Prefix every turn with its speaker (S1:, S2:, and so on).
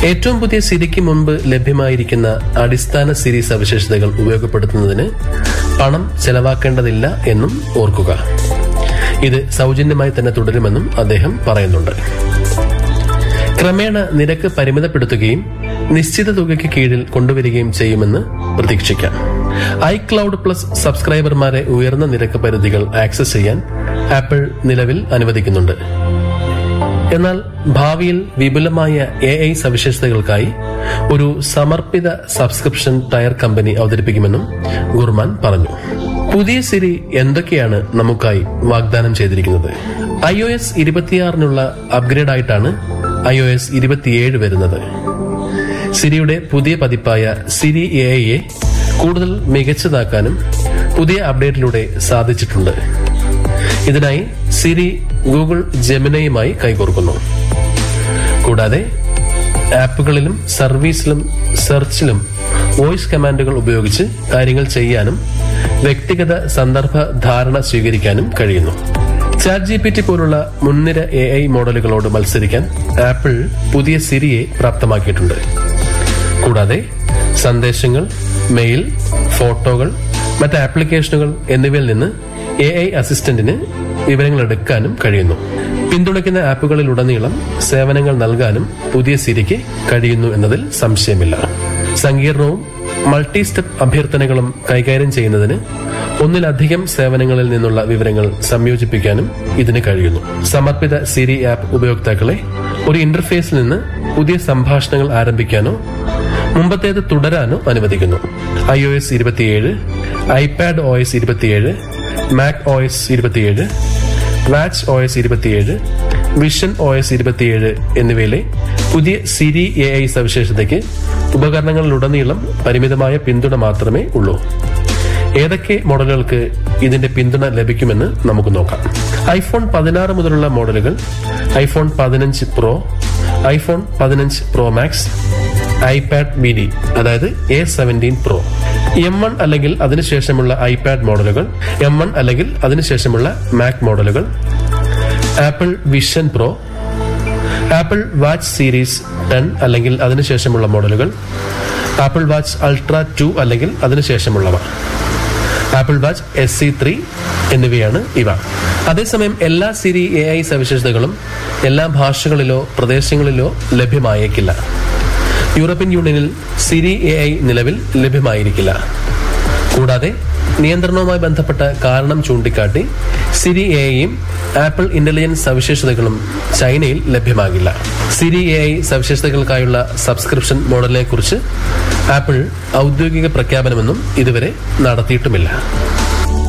S1: ഏറ്റവും പുതിയ സിരിക്ക് മുൻപ് ലഭ്യമായിരിക്കുന്ന അടിസ്ഥാന സിരി സവിശേഷതകൾ ഉപയോഗപ്പെടുത്തുന്നതിന് പണം ചെലവാക്കേണ്ടതില്ല എന്നും ഓർക്കുക ഇത് സൗജന്യമായി തന്നെ തുടരുമെന്നും അദ്ദേഹം പറയുന്നുണ്ട് ക്രമേണ നിരക്ക് പരിമിതപ്പെടുത്തുകയും നിശ്ചിത തുകയ്ക്ക് കീഴിൽ കൊണ്ടുവരികയും ചെയ്യുമെന്ന് പ്രതീക്ഷിക്കാം ഐക്ലൗഡ് പ്ലസ് സബ്സ്ക്രൈബർമാരെ ഉയർന്ന നിരക്ക് പരിധികൾ ആക്സസ് ചെയ്യാൻ ആപ്പിൾ നിലവിൽ അനുവദിക്കുന്നുണ്ട് എന്നാൽ ഭാവിയിൽ വിപുലമായ എ ഐ സവിശേഷതകൾക്കായി ഒരു സമർപ്പിത സബ്സ്ക്രിപ്ഷൻ ടയർ കമ്പനി അവതരിപ്പിക്കുമെന്നും ഗുർമാൻ പറഞ്ഞു പുതിയ സിരി എന്തൊക്കെയാണ് നമുക്കായി വാഗ്ദാനം ചെയ്തിരിക്കുന്നത് ഐ ഒ എസ് ഇരുപത്തിയാറിനുള്ള അപ്ഗ്രേഡ് ആയിട്ടാണ് ഐ ഒ എസ് ഇരുപത്തിയേഴ് വരുന്നത് സിരിയുടെ പുതിയ പതിപ്പായ സിരി എ ഐയെ കൂടുതൽ മികച്ചതാക്കാനും പുതിയ അപ്ഡേറ്റിലൂടെ സാധിച്ചിട്ടുണ്ട് ഇതിനായി സിരി ഗൂഗിൾ ജെമിനയുമായി കൈകോർക്കുന്നു കൂടാതെ ആപ്പുകളിലും സർവീസിലും സെർച്ചിലും വോയിസ് കമാൻഡുകൾ ഉപയോഗിച്ച് കാര്യങ്ങൾ ചെയ്യാനും വ്യക്തിഗത സന്ദർഭ ധാരണ സ്വീകരിക്കാനും കഴിയുന്നു ചാറ്റ് ജി പി ടി പോലുള്ള മുൻനിര എ ഐ മോഡലുകളോട് മത്സരിക്കാൻ ആപ്പിൾ പുതിയ സിരിയെ പ്രാപ്തമാക്കിയിട്ടുണ്ട് കൂടാതെ സന്ദേശങ്ങൾ മെയിൽ ഫോട്ടോകൾ മറ്റ് ആപ്ലിക്കേഷനുകൾ എന്നിവയിൽ നിന്ന് എ ഐ അസിസ്റ്റന്റിന് വിവരങ്ങൾ എടുക്കാനും കഴിയുന്നു പിന്തുണയ്ക്കുന്ന ആപ്പുകളിലുടനീളം സേവനങ്ങൾ നൽകാനും പുതിയ സിരിക്ക് കഴിയുന്നു എന്നതിൽ സംശയമില്ല സങ്കീർണവും മൾട്ടി സ്റ്റെപ്പ് അഭ്യർത്ഥനകളും കൈകാര്യം ചെയ്യുന്നതിന് ഒന്നിലധികം സേവനങ്ങളിൽ നിന്നുള്ള വിവരങ്ങൾ സംയോജിപ്പിക്കാനും ഇതിന് കഴിയുന്നു സമർപ്പിത സിരി ആപ്പ് ഉപയോക്താക്കളെ ഒരു ഇന്റർഫേസിൽ നിന്ന് പുതിയ സംഭാഷണങ്ങൾ ആരംഭിക്കാനോ മുമ്പത്തേത് തുടരാനോ അനുവദിക്കുന്നു ഐ ഒ എസ് ഇരുപത്തിയേഴ് ഐപാഡ് ഒ എസ് ഇരുപത്തിയേഴ് മാക് ഒ എസ് ഇരുപത്തിയേഴ് വാച്ച് ഒ എസ് ഇരുപത്തിയേഴ് വിഷൻ ഒ എസ് ഇരുപത്തിയേഴ് എന്നിവയിലെ പുതിയ സിരി എ ഐ സവിശേഷതയ്ക്ക് ഉപകരണങ്ങളിലുടനീളം പരിമിതമായ പിന്തുണ മാത്രമേ ഉള്ളൂ ഏതൊക്കെ മോഡലുകൾക്ക് ഇതിന്റെ പിന്തുണ ലഭിക്കുമെന്ന് നമുക്ക് നോക്കാം ഐഫോൺ പതിനാറ് മുതലുള്ള മോഡലുകൾ ഐഫോൺ പതിനഞ്ച് പ്രോ ഐഫോൺ പതിനഞ്ച് പ്രോ മാക്സ് ഐപാഡ് മിനി അതായത് A seventeen pro M one അല്ലെങ്കിൽ അതിനുശേഷമുള്ള ഐപാഡ് മോഡലുകൾ എം വൺ അല്ലെങ്കിൽ അതിനുശേഷമുള്ള മാക് മോഡലുകൾ Apple vision pro Apple watch series ten അല്ലെങ്കിൽ അതിനുശേഷമുള്ള മോഡലുകൾ ആപ്പിൾ വാച്ച് അൾട്ര ടു അല്ലെങ്കിൽ അതിനുശേഷമുള്ളവ Apple watch S E three എന്നിവയാണ് ഇവ അതേസമയം എല്ലാ സിരി എ ഐ സവിശേഷതകളും എല്ലാ ഭാഷകളിലോ പ്രദേശങ്ങളിലോ ലഭ്യമായേക്കില്ല യൂറോപ്യൻ യൂണിയനിൽ സിരി എ ഐ നിലവിൽ ലഭ്യമായിരിക്കില്ല കൂടാതെ നിയന്ത്രണവുമായി ബന്ധപ്പെട്ട കാരണം ചൂണ്ടിക്കാട്ടി സിരി എ ഐയും ആപ്പിൾ ഇന്റലിജൻസ് സവിശേഷതകളും ചൈനയിൽ ലഭ്യമാകില്ല സിരി എ ഐ സവിശേഷതകൾക്കായുള്ള സബ്സ്ക്രിപ്ഷൻ മോഡലിനെ കുറിച്ച് ആപ്പിൾ ഔദ്യോഗിക പ്രഖ്യാപനമൊന്നും ഇതുവരെ നടത്തിയിട്ടുമില്ല